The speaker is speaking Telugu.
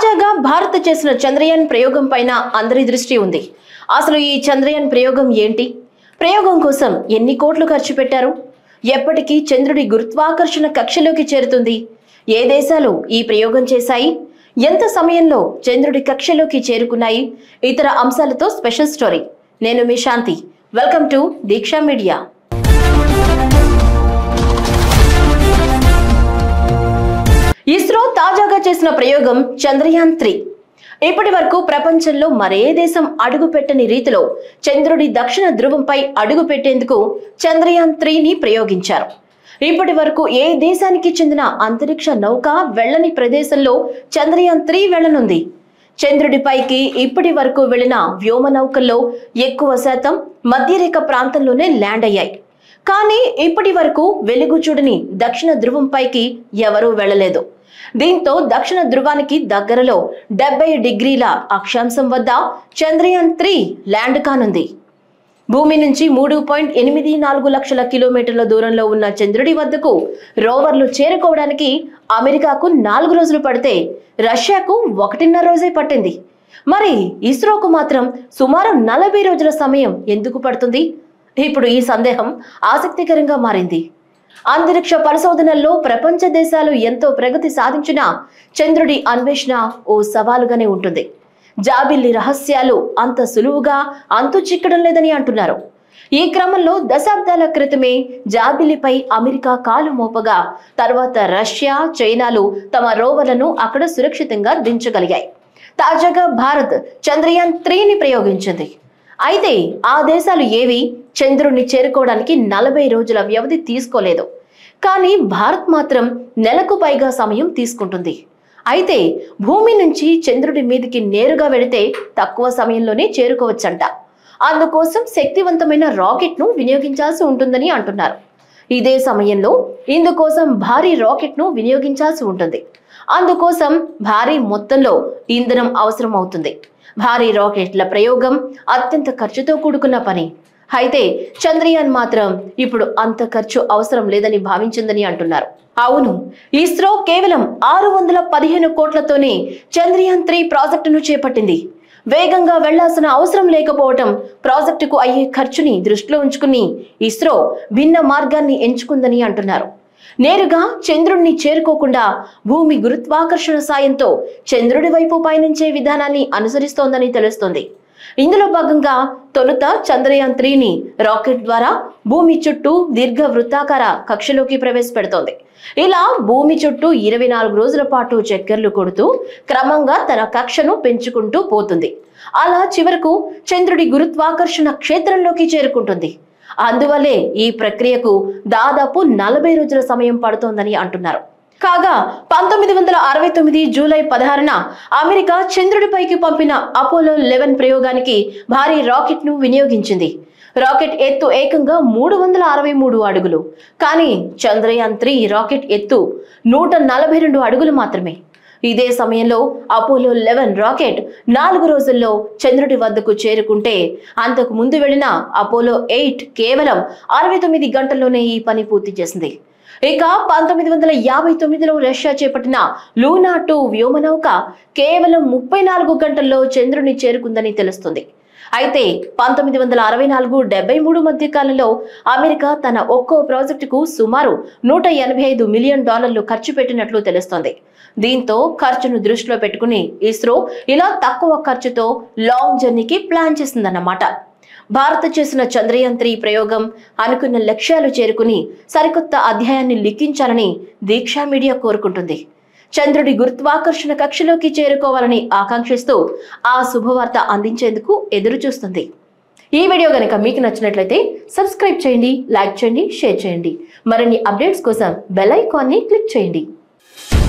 తాజాగా భారత్ చేసిన చంద్రయాన్ ప్రయోగం పైన అందరి దృష్టి ఉంది అసలు ఈ చంద్రయాన్ ప్రయోగం ఏంటి ప్రయోగం కోసం ఎన్ని కోట్లు ఖర్చు పెట్టారు ఎప్పటికీ చంద్రుడి గురుత్వాకర్షణ కక్షలోకి చేరుతుంది ఏ దేశాలు ఈ ప్రయోగం చేశాయి ఎంత సమయంలో చంద్రుడి కక్షలోకి చేరుకున్నాయి ఇతర అంశాలతో స్పెషల్ స్టోరీ నేను మీ Shanti welcome to Deeksha media ISRO తాజాగా చేసిన ప్రయోగం చంద్రయాన్ త్రీ ఇప్పటి వరకు ప్రపంచంలో మరే దేశం అడుగు పెట్టని రీతిలో చంద్రుడి దక్షిణ ధ్రువంపై అడుగు పెట్టేందుకు చంద్రయాన్ త్రీని ప్రయోగించారు ఇప్పటి వరకు ఏ దేశానికి చెందిన అంతరిక్ష నౌక వెళ్ళని ప్రదేశంలో చంద్రయాన్ త్రీ వెళ్ళనుంది చంద్రుడిపైకి ఇప్పటి వరకు వెళ్లిన వ్యోమ నౌకల్లో ఎక్కువ శాతం మధ్యరేఖ ప్రాంతంలోనే ల్యాండ్ అయ్యాయి కానీ ఇప్పటి వరకు వెలుగు చూడని దక్షిణ ధ్రువంపైకి ఎవరూ వెళ్ళలేదు దీంతో దక్షిణ ధ్రువానికి దగ్గరలో డెబ్బై డిగ్రీల అక్షాంశం వద్ద చంద్రయాన్ త్రీ ల్యాండ్ కానుంది భూమి నుంచి మూడు పాయింట్ ఎనిమిది నాలుగు లక్షల కిలోమీటర్ల దూరంలో ఉన్న చంద్రుడి వద్దకు రోవర్లు చేరుకోవడానికి అమెరికాకు నాలుగు రోజులు పడితే రష్యాకు ఒకటిన్నర రోజే పట్టింది మరి ఇస్రోకు మాత్రం సుమారు నలభై రోజుల సమయం ఎందుకు పడుతుంది ఇప్పుడు ఈ సందేహం ఆసక్తికరంగా మారింది అంతరిక్ష పరిశోధనల్లో ప్రపంచ దేశాలు ఎంతో ప్రగతి సాధించినా చంద్రుడి అన్వేషణ ఓ సవాలుగానే ఉంటుంది జాబిల్లి రహస్యాలు అంత సులువుగా అంతు చిక్కడం లేదని అంటున్నారు ఈ క్రమంలో దశాబ్దాల క్రితమే జాబిల్లిపై అమెరికా కాలు మోపగా తర్వాత రష్యా చైనాలు తమ రోవర్లను అక్కడ సురక్షితంగా దించగలిగాయి తాజాగా భారత్ చంద్రయాన్ త్రీని ప్రయోగించింది అయితే ఆ దేశాలు ఏవి చంద్రుణ్ణి చేరుకోవడానికి నలభై రోజుల వ్యవధి తీసుకోలేదు కానీ భారత్ మాత్రం నెలకు పైగా సమయం తీసుకుంటుంది అయితే భూమి నుంచి చంద్రుడి మీదకి నేరుగా వెళితే తక్కువ సమయంలోనే చేరుకోవచ్చంట అందుకోసం శక్తివంతమైన రాకెట్ను వినియోగించాల్సి ఉంటుందని అంటున్నారు ఇదే సమయంలో ఇందుకోసం భారీ రాకెట్ను వినియోగించాల్సి ఉంటుంది అందుకోసం భారీ మొత్తంలో ఇంధనం అవసరం అవుతుంది భారీ రాకెట్ల ప్రయోగం అత్యంత ఖర్చుతో కూడుకున్న పని అయితే చంద్రయాన్ మాత్రం ఇప్పుడు అంత ఖర్చు అవసరం లేదని భావించిందని అంటున్నారు అవును ఇస్రో కేవలం ఆరు వందల పదిహేను కోట్లతోనే చంద్రయాన్ త్రీ ప్రాజెక్టును చేపట్టింది వేగంగా వెళ్లాల్సిన అవసరం లేకపోవటం ప్రాజెక్టుకు అయ్యే ఖర్చుని దృష్టిలో ఉంచుకుని ఇస్రో భిన్న మార్గాన్ని ఎంచుకుందని అంటున్నారు నేరుగా చంద్రుణ్ణి చేరుకోకుండా భూమి గురుత్వాకర్షణ సాయంతో చంద్రుడి వైపు పయనించే విధానాన్ని అనుసరిస్తోందని తెలుస్తోంది ఇందులో భాగంగా తొలుత చంద్రయాన్ త్రీని రాకెట్ ద్వారా భూమి చుట్టూ దీర్ఘ వృత్తాకార కక్షలోకి ప్రవేశపెడుతోంది ఇలా భూమి చుట్టూ ఇరవై నాలుగు రోజుల పాటు చక్కర్లు కొడుతూ క్రమంగా తన కక్షను పెంచుకుంటూ పోతుంది అలా చివరకు చంద్రుడి గురుత్వాకర్షణ క్షేత్రంలోకి చేరుకుంటుంది అందువల్లే ఈ ప్రక్రియకు దాదాపు నలభై రోజుల సమయం పడుతోందని అంటున్నారు కాగా పంతొమ్మిది వందల అరవై తొమ్మిది జూలై పదహారున అమెరికా చంద్రుడిపైకి పంపిన అపోలో లెవెన్ ప్రయోగానికి భారీ రాకెట్ ను వినియోగించింది రాకెట్ ఎత్తు ఏకంగా మూడు వందల అరవై మూడు అడుగులు కానీ చంద్రయాన్ త్రీ రాకెట్ ఎత్తు నూట నలభై రెండు అడుగులు మాత్రమే ఇదే సమయంలో అపోలో లెవెన్ రాకెట్ నాలుగు రోజుల్లో చంద్రుడి వద్దకు చేరుకుంటే అంతకు ముందు వెళ్లిన అపోలో ఎయిట్ కేవలం అరవై తొమ్మిది గంటల్లోనే ఈ పని పూర్తి చేసింది ఇక పంతొమ్మిది వందల యాభై తొమ్మిదిలో రష్యా చేపట్టిన లూనా టూ వ్యోమనౌక కేవలం ముప్పై నాలుగు గంటల్లో చంద్రుని చేరుకుందని తెలుస్తుంది అయితే పంతొమ్మిది వందల అరవై నాలుగు డెబ్బై మూడు మధ్య కాలంలో అమెరికా తన ఒక్కో ప్రాజెక్టుకు సుమారు నూట ఎనభై ఐదు మిలియన్ డాలర్లు ఖర్చు పెట్టినట్లు తెలుస్తోంది దీంతో ఖర్చును దృష్టిలో పెట్టుకుని ఇస్రో ఇలా తక్కువ ఖర్చుతో లాంగ్ జర్నీకి ప్లాన్ చేసిందన్నమాట భారత్ చేసిన చంద్రయాన్ త్రీ ప్రయోగం అనుకున్న లక్ష్యాలు చేరుకుని సరికొత్త అధ్యాయాన్ని లిఖించాలని దీక్షా మీడియా కోరుకుంటుంది చంద్రుడి గురుత్వాకర్షణ కక్షలోకి చేరుకోవాలని ఆకాంక్షిస్తూ ఆ శుభవార్త అందించేందుకు ఎదురు చూస్తుంది ఈ వీడియో గనక మీకు నచ్చినట్లయితే సబ్స్క్రైబ్ చేయండి లైక్ చేయండి షేర్ చేయండి మరిన్ని అప్డేట్స్ కోసం బెల్ ఐకాన్ని క్లిక్ చేయండి